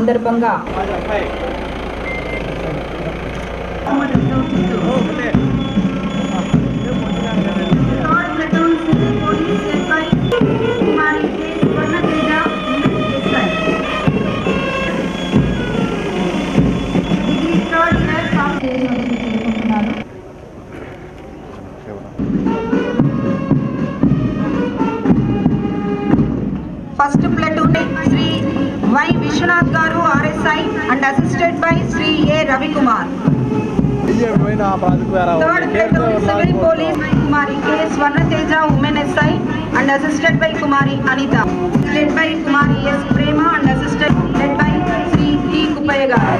సందర్భంగా first platoon Shri Y Vishwanath garu RSI and assisted by Shri A Ravikumar third platoon civil police Kumari K Swarnateja women SI and assisted by Kumari Anitha led by Kumari S Prema and assisted led by Shri T Kuppaiah garu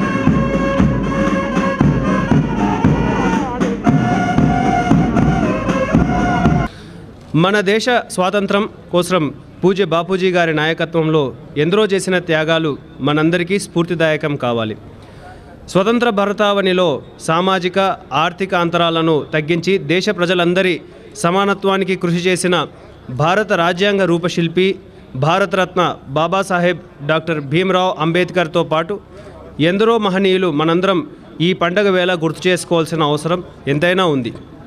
మన దేశ స్వాతంత్రం కోసం పూజ్య బాపూజీ గారి నాయకత్వంలో ఎందరో చేసిన త్యాగాలు మనందరికీ స్ఫూర్తిదాయకం కావాలి స్వతంత్ర భారతావనిలో సామాజిక ఆర్థిక అంతరాలను తగ్గించి దేశ ప్రజలందరి సమానత్వానికి కృషి చేసిన భారత రాజ్యాంగ రూపశిల్పి భారతరత్న బాబాసాహెబ్ డాక్టర్ భీమ్రావ్ అంబేద్కర్తో పాటు ఎందరో మహనీయులు మనందరం ఈ పండగ వేళ గుర్తు చేసుకోవాల్సిన అవసరం ఎంతైనా ఉంది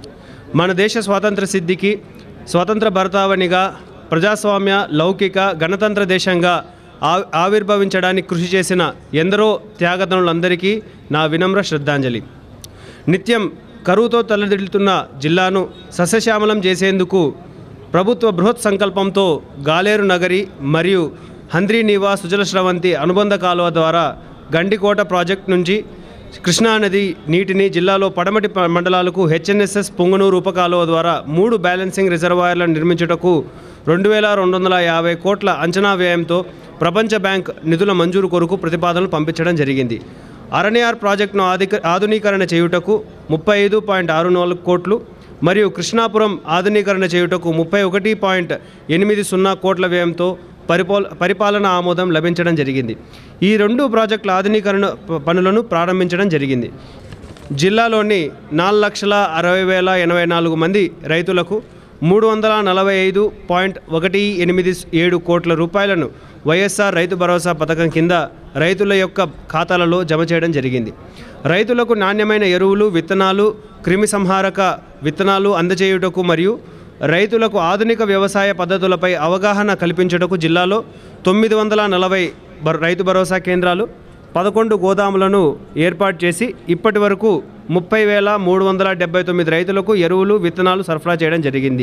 మన దేశ స్వాతంత్ర సిద్ధికి స్వతంత్ర భరతావనిగా ప్రజాస్వామ్య లౌకిక గణతంత్ర దేశంగా ఆ ఆవిర్భవించడానికి కృషి చేసిన ఎందరో త్యాగతనులందరికీ నా వినమ్ర శ్రద్ధాంజలి నిత్యం కరువుతో తలదిల్లుతున్న జిల్లాను సస్యశ్యామలం చేసేందుకు ప్రభుత్వ బృహత్ సంకల్పంతో గాలేరు నగరి మరియు హంద్రీనీవా సుజల స్రవంతి అనుబంధ కాలువ ద్వారా గండికోట ప్రాజెక్ట్ నుంచి కృష్ణానది నీటిని జిల్లాలో పడమటి ప- మండలాలకు హెచ్ఎన్ఎస్ఎస్ పొంగనూరు ఉపకాలువ ద్వారా మూడు బ్యాలెన్సింగ్ రిజర్వాయర్లను నిర్మించుటకు రెండు వేల రెండు వందల యాభై కోట్ల అంచనా వ్యయంతో ప్రపంచ బ్యాంక్ నిధుల మంజూరు కొరకు ప్రతిపాదనలు పంపించడం జరిగింది అరణ్యార్ ప్రాజెక్టును ఆధిక ఆధునీకరణ చేయుటకు ముప్పై ఐదు పాయింట్ ఆరు నాలుగు కోట్లు మరియు కృష్ణాపురం ఆధునీకరణ చేయుటకు ముప్పై ఒకటి పాయింట్ ఎనిమిది సున్నా కోట్ల వ్యయంతో పరిపాల పరిపాలన ఆమోదం లభించడం జరిగింది ఈ రెండు ప్రాజెక్టుల ఆధునీకరణ ప- పనులను ప్రారంభించడం జరిగింది జిల్లాలోని నాలుగు లక్షల అరవై వేల ఎనభై నాలుగు మంది రైతులకు మూడు వందల నలభై ఐదు పాయింట్ ఒకటి ఎనిమిది ఏడు కోట్ల రూపాయలను వైఎస్ఆర్ రైతు భరోసా పథకం కింద రైతుల యొక్క ఖాతాలలో జమ చేయడం జరిగింది రైతులకు నాణ్యమైన ఎరువులు విత్తనాలు క్రిమి సంహారక విత్తనాలు అందజేయుటకు మరియు రైతులకు ఆధునిక వ్యవసాయ పద్ధతులపై అవగాహన కల్పించుటకు జిల్లాలో తొమ్మిది వందల నలభై భర- రైతు భరోసా కేంద్రాలు పదకొండు గోదాములను ఏర్పాటు చేసి ఇప్పటి వరకు ముప్పై వేల మూడు వందల డెబ్బై తొమ్మిది రైతులకు ఎరువులు విత్తనాలు సరఫరా చేయడం జరిగింది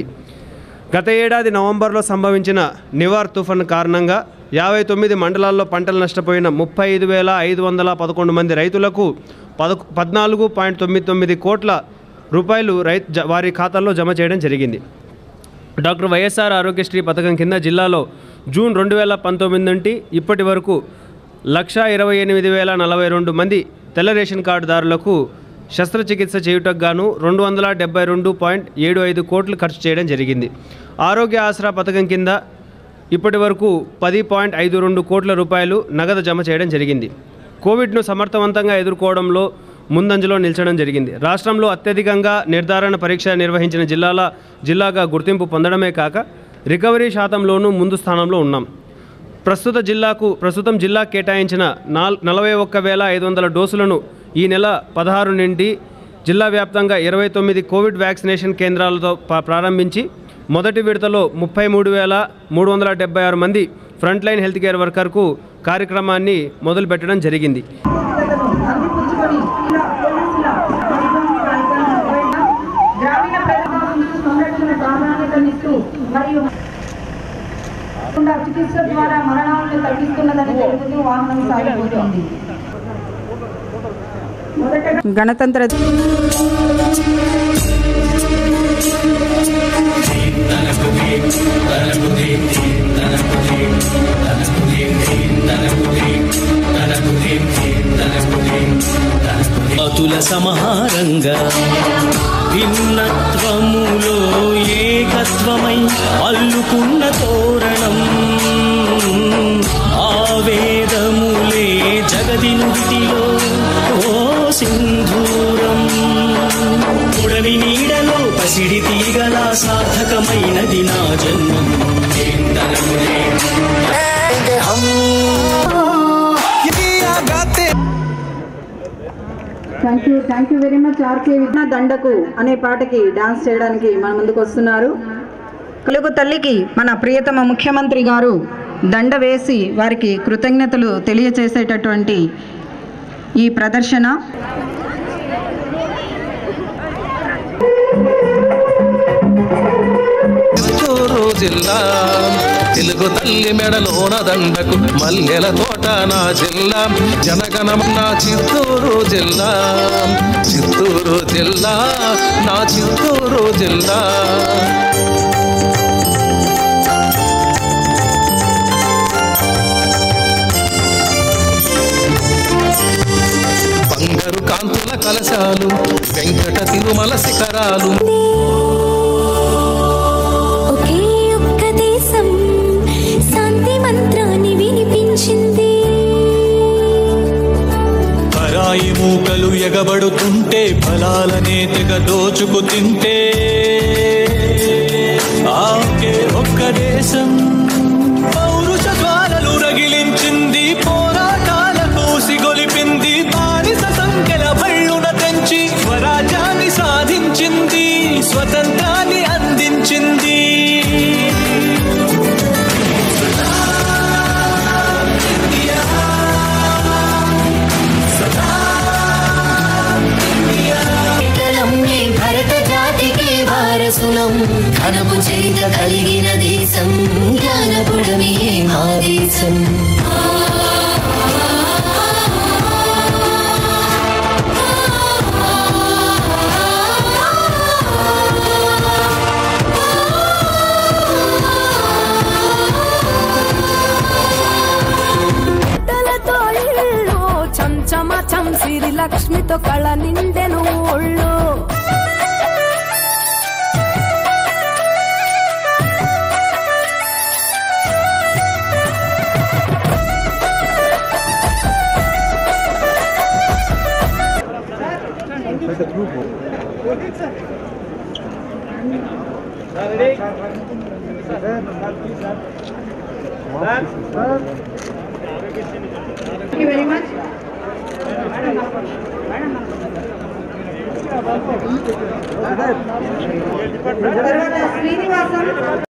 గత ఏడాది నవంబర్లో సంభవించిన నివార్ తుఫాన్ కారణంగా యాభై తొమ్మిది మండలాల్లో పంటలు నష్టపోయిన ముప్పై ఐదు వేల ఐదు వందల పదకొండు మంది రైతులకు పద పద్నాలుగు పాయింట్ తొమ్మిది తొమ్మిది కోట్ల రూపాయలు రైతు జ- వారి ఖాతాల్లో జమ చేయడం జరిగింది డాక్టర్ వైఎస్ఆర్ ఆరోగ్యశ్రీ పథకం కింద జిల్లాలో జూన్ రెండు వేల పంతొమ్మిది నుండి ఇప్పటి వరకు లక్ష ఇరవై ఎనిమిది వేల నలభై రెండు మంది తెల్ల రేషన్ కార్డుదారులకు శస్త్రచికిత్స చేయుటకు గాను రెండు వందల డెబ్బై రెండు పాయింట్ ఏడు ఐదు కోట్లు ఖర్చు చేయడం జరిగింది ఆరోగ్య ఆసరా పథకం కింద ఇప్పటి వరకు పది పాయింట్ ఐదు రెండు కోట్ల rూపాయలు నగదు జమ చేయడం జరిగింది కోవిడ్ను సమర్థవంతంగా ఎదుర్కోవడంలో ముందంజలో నిలిచడం జరిగింది రాష్ట్రంలో అత్యధికంగా నిర్ధారణ పరీక్ష నిర్వహించిన జిల్లాల జిల్లాగా గుర్తింపు పొందడమే కాక రికవరీ శాతంలోనూ ముందు స్థానంలో ఉన్నాం ప్రస్తుత జిల్లాకు ప్రస్తుతం జిల్లా కేటాయించిన నాల్ నలభై ఒక్క వేల ఐదు వందల డోసులను ఈ నెల పదహారు నుండి జిల్లా వ్యాప్తంగా ఇరవై తొమ్మిది కోవిడ్ వ్యాక్సినేషన్ కేంద్రాలతో ప- ప్రారంభించి మొదటి విడతలో ముప్పై మూడు వేల మూడు వందల డెబ్బై ఆరు మంది ఫ్రంట్ లైన్ హెల్త్ కేర్ వర్కర్కు కార్యక్రమాన్ని మొదలుపెట్టడం జరిగింది అందిపుచ్చుకొని ఇలా పోలీసుల పరిపాలన కార్యక్రమం నిర్వహణ, గ్రామీణ ప్రజల శిశు సంరక్షణ ప్రాధాన్యతనిస్తూ మరియు కాకుండా చికిత్స ద్వారా మరణాలను తగ్గిస్తున్నదని తెలుపుతూ వాహనం సాగిపోతుంది గణతంత్ర అతుల సమహారంగా భిన్నత్వములో ఏకత్వమై అల్లుకున్న తోరణం ఆవేదములే జగతి నుడిటిలో ఓ సింధూరం ఉడమి నీడలో పసిడి తీగల సార్థకమైనది నా జన్మం ये हम thank you thank you very much RK విఘ్న దండకు అనే పాటకి డాన్స్ చేయడానికి మన ముందుకు వస్తున్నారు తెలుగు తల్లికి మన ప్రియతమ ముఖ్యమంత్రి గారు దండ వేసి వారికి కృతజ్ఞతలు తెలియచేసేటటువంటి ఈ ప్రదర్శన చిత్తూరు జిల్లా తెలుగు తల్లి మెడలోన దండకు మల్లెల తోట నా జిల్లా జనగణమన చిత్తూరు జిల్లా చిత్తూరు జిల్లా నా చిత్తూరు జిల్లా బంగారు కాంతుల కలశాలు వెంకట తిరుమల శిఖరాలు ఒకే ఒక్క దేశం శాంతి మంత్రాన్ని వినిపించింది పరాయి మూకలు ఎగబడుతుంటే ఫలాలనే తెగ దోచుకు తింటే ఆకే ఒక్క దేశం పౌరుష జ్వాలలు రగిలించింది పోరాటాలకు సిగొలిపింది బానిస సంఖ్యల బళ్ళున తెంచి స్వరాజ్యాన్ని సాధించింది స్వతంత్రాన్ని అందించింది విఠలమ్మే భరత జాతికి వారసులం ఘనము చరిత కలిగిన దేశం జ్ఞానపుడమే మా దేశం బట్టలతో ఇల్లు చంచమ చంసిరి లక్ష్మితో కళ నిండెను ఒళ్ళు థ్యాంక్ యూ వెరీ మచ్ తర్వాత శ్రీనివాసం